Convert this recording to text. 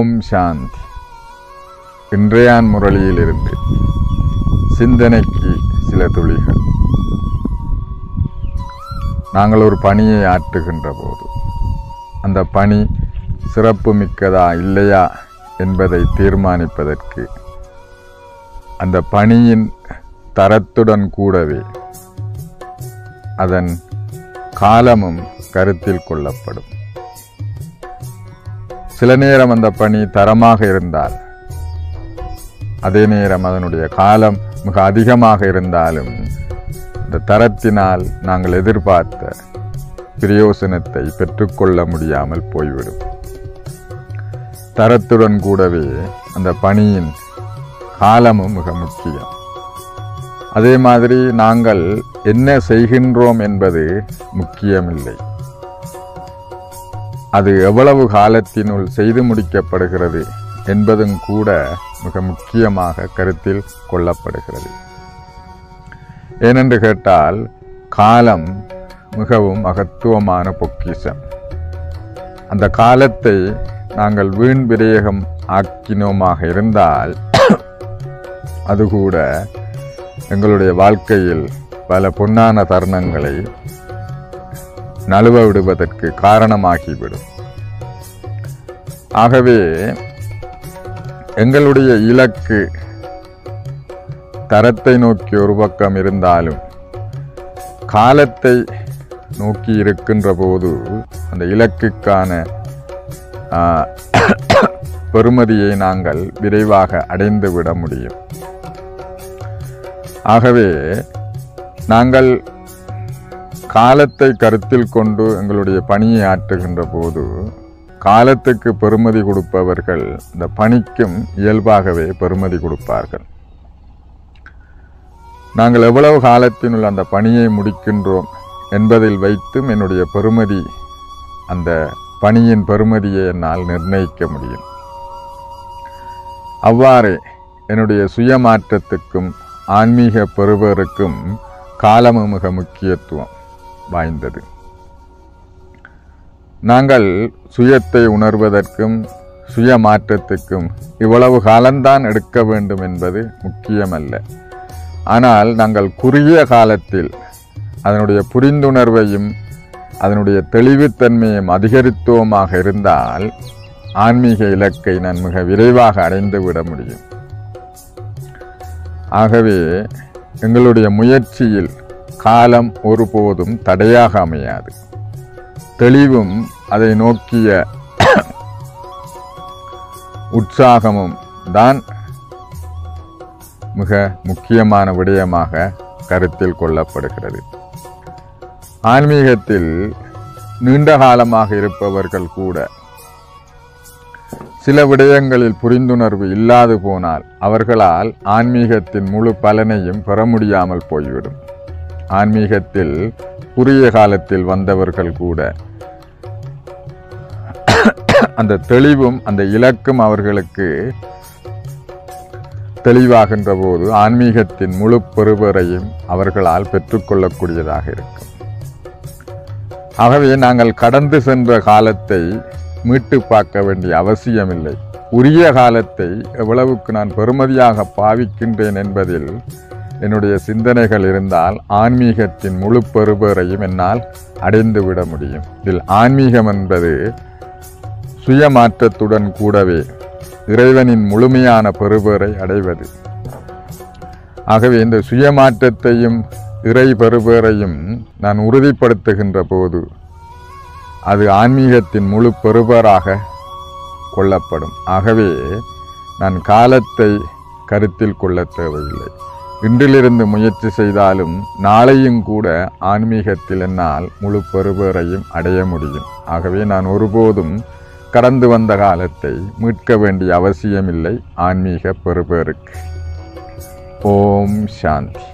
ஓம் சாந்தி இன்றையான் முரளியிலிருந்து சிந்தனைக்கு சில துளிகள் நாங்கள் ஒரு பணியை ஆற்றுகின்ற போது அந்த பணி சிறப்பு மிக்கதா இல்லையா என்பதை தீர்மானிப்பதற்கு அந்த பணியின் தரத்துடன் கூடவே அதன் காலமும் கருத்தில் கொள்ளப்படும் சில நேரம் அந்த பணி தரமாக இருந்தால் அதே நேரம் அதனுடைய காலம் மிக அதிகமாக இருந்தாலும் இந்த தரத்தினால் நாங்கள் எதிர்பார்த்த பிரயோசனத்தை பெற்றுக்கொள்ள முடியாமல் போய்விடும் தரத்துடன் கூடவே அந்த பணியின் காலமும் மிக முக்கியம் அதே மாதிரி நாங்கள் என்ன செய்கின்றோம் என்பது முக்கியமில்லை அது எவ்வளவு காலத்தினுள் செய்து முடிக்கப்படுகிறது என்பதும் கூட மிக முக்கியமாக கருத்தில் கொள்ளப்படுகிறது ஏனென்று கேட்டால் காலம் மிகவும் மகத்துவமான பொக்கிஷம் அந்த காலத்தை நாங்கள் வீண் விரயகம் ஆக்கினோமாக இருந்தால் அது கூட எங்களுடைய வாழ்க்கையில் பல பொன்னான தருணங்களை நழுவ விடுவதற்கு காரணமாகிவிடும் ஆகவே எங்களுடைய இலக்கு தரத்தை நோக்கி ஒரு பக்கம் இருந்தாலும் காலத்தை நோக்கி இருக்கின்ற போது அந்த இலக்குக்கான ஆ, பெறுமதியை நாங்கள் விரைவாக அடைந்து விட முடியும் ஆகவே நாங்கள் காலத்தை கருத்தில் கொண்டு எங்களுடைய பணியை ஆற்றுகின்ற போது காலத்துக்கு பெறுமதி கொடுப்பவர்கள் இந்த பணிக்கும் இயல்பாகவே பெறுமதி கொடுப்பார்கள் நாங்கள் எவ்வளவு காலத்தினுள் அந்த பணியை முடிக்கின்றோம் என்பதில் வைத்தும் என்னுடைய பெறுமதி அந்த பணியின் பெறுமதியை என்னால் நிர்ணயிக்க முடியும் அவ்வாறே என்னுடைய சுயமாற்றத்துக்கும் ஆன்மீக பெறுவருக்கும் காலமும் மிக முக்கியத்துவம் வாய்ந்தது நாங்கள் சுயத்தை உணர்வதற்கும் சுய மாற்றத்துக்கும் இவ்வளவு காலம்தான் எடுக்க வேண்டும் என்பது முக்கியமல்ல ஆனால் நாங்கள் குறுகிய காலத்தில் அதனுடைய புரிந்துணர்வையும் அதனுடைய தெளிவுத்தன்மையும் அதிகரித்துவமாக இருந்தால் ஆன்மீக இலக்கை நான் மிக விரைவாக அடைந்து விட முடியும் ஆகவே எங்களுடைய முயற்சியில் காலம் ஒருபோதும் தடையாக அமையாது தெளிவும் அதை நோக்கிய உற்சாகமும் தான் மிக முக்கியமான விடயமாக கருத்தில் கொள்ளப்படுகிறது ஆன்மீகத்தில் நீண்ட காலமாக இருப்பவர்கள் கூட சில விடயங்களில் புரிந்துணர்வு இல்லாது போனால் அவர்களால் ஆன்மீகத்தின் முழு பலனையும் பெற முடியாமல் போய்விடும் ஆன்மீகத்தில் குறுகிய காலத்தில் வந்தவர்கள் கூட அந்த தெளிவும் அந்த இலக்கும் அவர்களுக்கு தெளிவாகின்ற போது ஆன்மீகத்தின் முழு பெறுவரையும் அவர்களால் பெற்றுக்கொள்ளக்கூடியதாக இருக்கும் ஆகவே நாங்கள் கடந்து சென்ற காலத்தை மீட்டு பார்க்க வேண்டிய அவசியமில்லை உரிய காலத்தை எவ்வளவுக்கு நான் பெறுமதியாக பாவிக்கின்றேன் என்பதில் என்னுடைய சிந்தனைகள் இருந்தால் ஆன்மீகத்தின் முழு பெறுபேறையும் என்னால் அடைந்து விட முடியும் இதில் ஆன்மீகம் என்பது சுயமாற்றத்துடன் கூடவே இறைவனின் முழுமையான பெறுபேறை அடைவது ஆகவே இந்த சுயமாற்றத்தையும் இறை பெறுபேறையும் நான் உறுதிப்படுத்துகின்ற போது அது ஆன்மீகத்தின் முழு பெறுபராக கொள்ளப்படும் ஆகவே நான் காலத்தை கருத்தில் கொள்ள தேவையில்லை இன்றிலிருந்து முயற்சி செய்தாலும் நாளையும் கூட ஆன்மீகத்தில் என்னால் முழு பெறுபேறையும் அடைய முடியும் ஆகவே நான் ஒருபோதும் கடந்து வந்த காலத்தை மீட்க வேண்டிய அவசியமில்லை ஆன்மீக பெறுபேருக்கு ஓம் சாந்தி